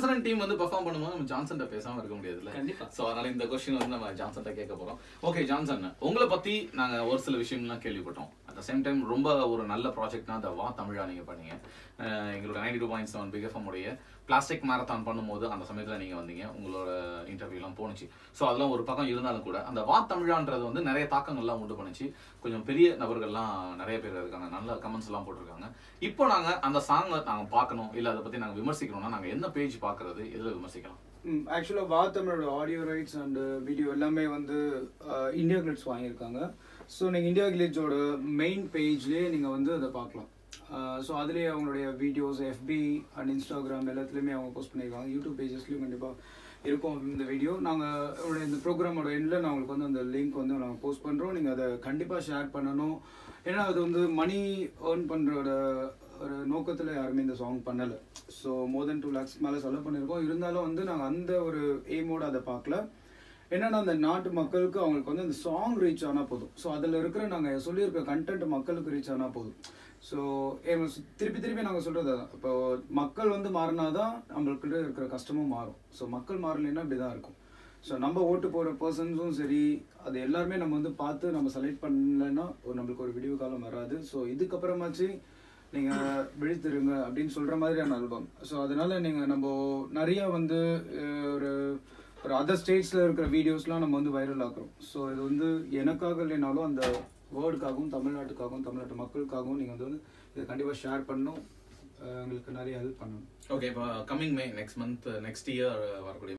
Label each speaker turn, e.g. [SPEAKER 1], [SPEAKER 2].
[SPEAKER 1] Johnson team வந்து perform பண்ணும்போது நம்ம ஜான்சன் பேசாம இருக்க முடியாதுல்ல
[SPEAKER 2] கண்டிப்பா.
[SPEAKER 1] சோ அதனால இந்த கொஸ்டின் வந்து நம்ம ஜான்சன் கேட்க போறோம் ஓகே ஜான்சன் உங்களை பத்தி நாங்க ஒரு சில விஷயங்கள்லாம் கேள்விப்பட்டோம் அட் த சேம் டைம் ரொம்ப ஒரு நல்ல ப்ராஜெக்ட்னா அந்த வா தமிழா நீங்க பண்ணீங்க அஹ் எங்களோட ninety two point seven Big FM உடைய பிளாஸ்டிக் மேரத்தான் பண்ணும்போது அந்த சமயத்துல நீங்க வந்தீங்க உங்களோட இன்டர்வியூலாம் போணுச்சு ஸோ அதெல்லாம் ஒரு பக்கம் இருந்தாலும் கூட அந்த வா தமிழான்றது வந்து நிறைய தாக்கங்கள்லாம் உண்டு பண்ணுச்சு கொஞ்சம் பெரிய நபர்கள்லாம் நிறைய பேர் அதுக்கான நல்ல கமெண்ட்ஸ் எல்லாம் போட்டிருக்காங்க இப்போ நாங்க அந்த சாங்கை நாங்க பார்க்கணும் இல்ல அதை பத்தி நாங்க விமர்சிக்கணும்னா நாங்க என்ன பேஜ் பார்க்கிறது எதுல விமர்சிக்கலாம்
[SPEAKER 3] ஆக்சுவலாக வா தமிழோட ஆடியோ ரைட்ஸ் அண்ட் வீடியோ எல்லாமே வந்து இந்தியா கிளிட்ஸ் வாங்கியிருக்காங்க ஸோ நீங்கள் இந்தியா கிளிட்ஸோட மெயின் பேஜ்லேயே நீங்கள் வந்து அதை பார்க்கலாம் ஸோ அதுலேயே அவங்களுடைய வீடியோஸ் எஃபி அண்ட் இன்ஸ்டாகிராம் எல்லாத்துலேயுமே அவங்க போஸ்ட் பண்ணியிருக்காங்க யூடியூப் பேஜஸ்லேயும் கண்டிப்பாக இருக்கும் இந்த வீடியோ நாங்கள் இந்த ப்ரோக்ராமோட எண்டில் நான் உங்களுக்கு வந்து அந்த லிங்க் வந்து நாங்கள் போஸ்ட் பண்ணுறோம் நீங்கள் அதை கண்டிப்பாக ஷேர் பண்ணணும் ஏன்னா அது வந்து மணி ஏர்ன் பண்ணுறோட ஒரு நோக்கத்தில் யாருமே இந்த சாங் பண்ணலை so more than two lakhs மேலே செலவு பண்ணியிருக்கோம் இருந்தாலும் வந்து நாங்கள் அந்த ஒரு எய்மோட அதை பார்க்கல என்னன்னா அந்த நாட்டு மக்களுக்கு அவங்களுக்கு வந்து அந்த சாங் ரீச் ஆனால் போதும் ஸோ அதில் இருக்கிற நாங்கள் சொல்லியிருக்க கண்டென்ட் மக்களுக்கு ரீச் ஆனால் போதும் ஸோ திருப்பி திருப்பி நாங்கள் சொல்கிறது அதான் இப்போ மக்கள் வந்து மாறினாதான் நம்மளுக்கிட்ட இருக்கிற கஷ்டமும் மாறும் ஸோ மக்கள் மாறலைன்னா இப்படி தான் இருக்கும் ஸோ நம்ம ஓட்டு போகிற பர்சன்ஸும் சரி அது எல்லாருமே நம்ம வந்து பார்த்து நம்ம செலக்ட் பண்ணலைன்னா ஒரு நம்மளுக்கு ஒரு விடிவு காலம் வராது ஸோ இதுக்கப்புறமாச்சு நீங்கள் விழித்திருங்க அப்படின்னு சொல்கிற மாதிரியான ஆல்பம் ஸோ அதனால நீங்கள் நம்ம நிறைய வந்து அஹ், ஒரு ஒரு அதர் ஸ்டேட்ஸில் இருக்கிற வீடியோஸ்லாம் நம்ம வந்து வைரல் ஆக்குறோம் ஸோ இது வந்து எனக்காக இல்லைனாலும் அந்த வேர்டுக்காகவும் தமிழ்நாட்டுக்காகவும் தமிழ்நாட்டு மக்களுக்காகவும் நீங்கள் வந்து இதை கண்டிப்பாக ஷேர் பண்ணணும் அஹ், எங்களுக்கு நிறைய ஹெல்ப் பண்ணணும்
[SPEAKER 1] ஓகே இப்போ coming May next month next year வரக்கூடிய